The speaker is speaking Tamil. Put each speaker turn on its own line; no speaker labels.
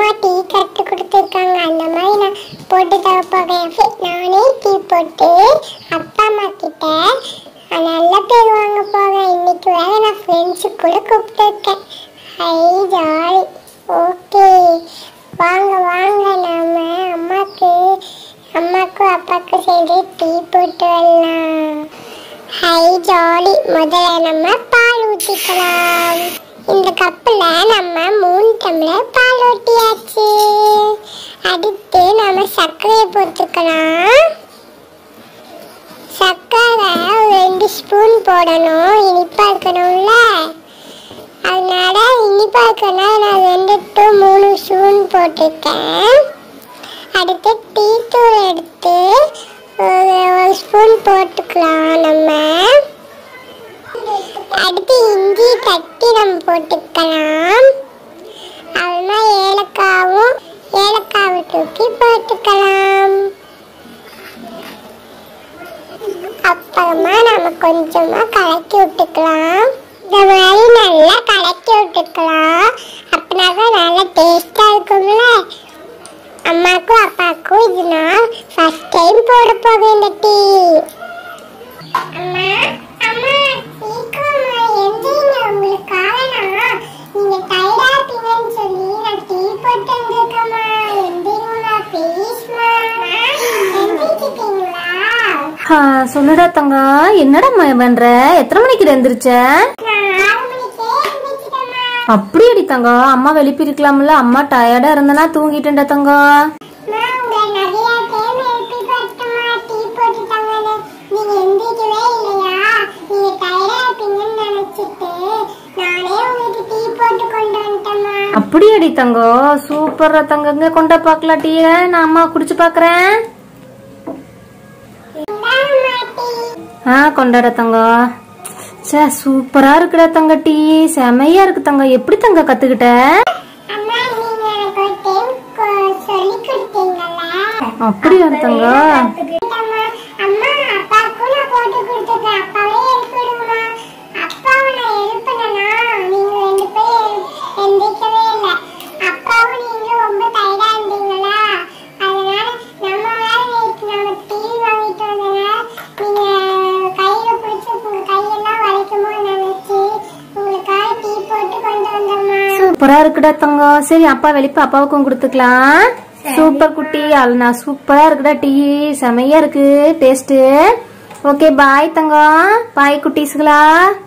அம்மா டீ கட்டு கொடுத்துருக்காங்க அந்த மாதிரி நான் போட்டு தர போகிறேன் நானே டீ போட்டு அப்பா அம்மா கிட்ட நான் நல்ல பேர் வாங்க போகிறேன் இன்னைக்கு வேற நான் ஃப்ரெண்ட்ஸு கூட கூப்பிட்டுருக்கேன் ஹை ஜாலி ஓகே வாங்க வாங்க நாம அம்மாக்கு அம்மாக்கும் அப்பாவுக்கும் சேர்ந்து டீ போட்டு வரலாம் ஹை ஜாலி முதல்ல நம்ம பால் ஊற்றிக்கலாம் இந்த கப்பில் நம்ம மூணு டம்ளர் பால் ஊற்றியாச்சு அடுத்து நம்ம சர்க்கரையை போட்டுக்கலாம் சர்க்கரை ஒரு ரெண்டு ஸ்பூன் போடணும் இனிப்பாக இருக்கணும்ல அதனால இனிப்பாக இருக்கணும் நான் ரெண்டு டு மூணு ஸ்பூன் போட்டிருக்கேன் அடுத்து டீ தூள் எடுத்து ஒரு ஒரு ஸ்பூன் போட்டுக்கலாம் நம்ம அடுத்து இஞ்சி தட்டி நம்ம போட்டுக்கலாம் அப்புறமா ஏலக்காவும் ஏலக்காவை தூக்கி போட்டுக்கலாம் அப்புறமா நம்ம கொஞ்சமா கலக்கி விட்டுக்கலாம் இந்த மாதிரி நல்லா கலக்கி விட்டுக்கலாம் அப்படின்னாதான் நல்லா டேஸ்டா இருக்கும்ல அம்மாக்கும் அப்பாவுக்கும் இது நான் ஃபர்ஸ்ட் டைம் போட போகிறேன் இந்த டீ அம்மா அம்மா சீக்கிரமா எந்திரிங்க உங்களுக்கு காரணம் நீங்க டயர்டா இருப்பீங்கன்னு சொல்லி நான் டீ போட்டு வந்திருக்கேம்மா எந்திரிங்களா ப்ளீஸ்மா எந்திரிச்சிட்டீங்களா
ஆ, சொல்லுடா தங்கம் என்னடா ம- பண்ற எத்தனை மணிக்கு எழுந்திருச்ச
நான் ஆறு மணிக்கே எந்திரிச்சிட்டேம்மா
அப்படியடி தங்கம் அம்மா வெளிப்பி இருக்கலாம்ல அம்மா டயர்டா இருந்தனா தூங்கிட்டேன்டா தங்கம்
அம்மா, உங்களை நிறைய time எழுப்பி பார்த்தேம்மா, டீ போட்டு தாங்கன்னு. நீங்க எந்திரிக்கவே இல்லையா? நீங்க tired ஆ இருப்பீங்கன்னு நினைச்சிட்டு, நானே உங்களுக்கு டீ போட்டு கொண்டு வந்துட்டேம்மா.
அப்படியடி தங்கம் சூப்பரா தங்கங்க கொண்ட பாக்கலாம் டீய நான் அம்மா குடிச்சு பாக்குறேன்
இந்தாம்மா டீ.
ஆ கொண்டாட தங்கம் சே சூப்பரா இருக்குடா தங்க டீ செமையா இருக்கு தங்க எப்படி தங்க கத்துக்கிட்ட
அம்மா, நீங்க எனக்கு ஒரு time கொ- சொல்லிக் கொடுத்தீங்கல்ல?
அப்படியா தங்கம்
கத்துக்கிட்டேம்மா. அம்மா, அப்பாவுக்கும் நான் போட்டு கொடுத்துருக்கேன். அப்பாவே எழுப்பி விடுங்கம்மா. அப்பாவை நான் எழுப்புனேனா, நீங்க ரெண்டு பேரும் எழு- எந்திரிக்கவே இல்ல. அப்பாவும் நீங்களும் ரொம்ப tired ஆ இருந்தீங்களா? அதனால நம்ம வேற நேத்து நம்ம TV வாங்கிட்டு வந்தனால, நீங்க கையில பிடிச்சு உங்க கையெல்லாம் வலிக்குமோ நினைச்சு உங்களுக்காக டீ போட்டு கொண்டு வந்தோம்மா
சூப்பரா இருக்குடா தங்கம் சரி அப்பா வெளிப்ப அப்பாவுக்கும் கொடுத்துக்கலாம் சூப்பர் குட்டி அல்னா சூப்பரா இருக்குடா டீ செமையா இருக்கு டேஸ்ட் ஓகே பாய் தங்கம் பாய் குட்டீஸ்களா